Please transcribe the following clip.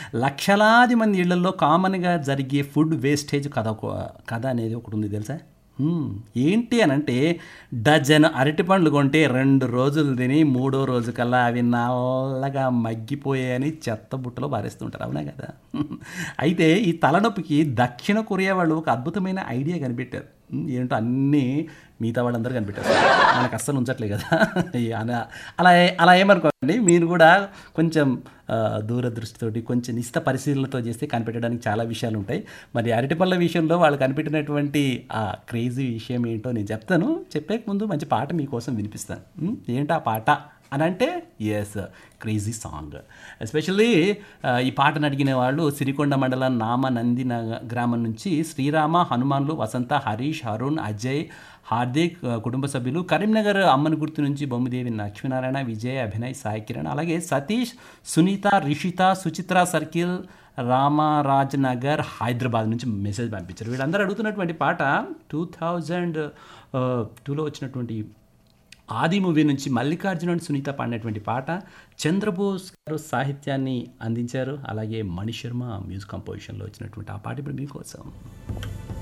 లక్షలాది మంది ఇళ్లలో కామన్గా జరిగే ఫుడ్ వేస్టేజ్ కథ ఒక కథ అనేది ఒకటి ఉంది తెలుసా హ్మ్, ఏంటి అని అంటే డజన్ అరటిపండ్లు కొంటే రెండు రోజులు తిని మూడో రోజు కల్లా అవి నల్లగా మగ్గిపోయాయని చెత్త బుట్టలో పారేస్తుంటారు అవునా కదా అయితే ఈ తలనొప్పికి దక్షిణ కొరియా వాళ్ళు ఒక అద్భుతమైన ఐడియా కనిపెట్టారు హ్మ్, ఏంటో అన్నీ మిగతా వాళ్ళందరూ కనిపెట్టారు మనకు అస్సలు ఉంచట్లే కదా అలా అలా అలా ఏమనుకోండి మీరు కూడా కొంచెం ఆ, దూరదృష్టితోటి కొంచెం నిస్త పరిశీలనతో చేస్తే కనిపెట్టడానికి చాలా విషయాలు ఉంటాయి మరి అరటిపళ్ళ విషయంలో వాళ్ళు కనిపెట్టినటువంటి ఆ క్రేజీ విషయం ఏంటో నేను చెప్తాను చెప్పే ముందు మంచి పాట మీకోసం వినిపిస్తాను ఉం? ఏంటా పాట అని అంటే ఎస్ క్రేజీ సాంగ్ ఎస్పెషల్లీ ఈ పాటను అడిగిన వాళ్ళు సిరికొండ మండలం నామ నంది నగ- గ్రామం నుంచి శ్రీరామ హనుమాన్లు వసంత హరీష్ అరుణ్ అజయ్ హార్దిక్ ఆ, కుటుంబ సభ్యులు కరీంనగర్ అమ్మని గుర్తు నుంచి బొమ్మిదేవి లక్ష్మీనారాయణ విజయ్ అభినయ్ సాయి కిరణ్ అలాగే సతీష్ సునీత రిషిత సుచిత్ర సర్కిల్ రామరాజ్ నగర్ హైదరాబాద్ నుంచి మెసేజ్ పంపించారు వీళ్ళందరూ అడుగుతున్నటువంటి పాట టూ థౌజండ్ టూలో వచ్చినటువంటి ఆది మూవీ నుంచి మల్లికార్జున అండ్ సునీత పాడినటువంటి పాట చంద్రబోస్ గారు సాహిత్యాన్ని అందించారు అలాగే మణిశర్మ మ్యూజిక్ కంపోజిషన్లో వచ్చినటువంటి ఆ పాట ఇప్పుడు మీకోసం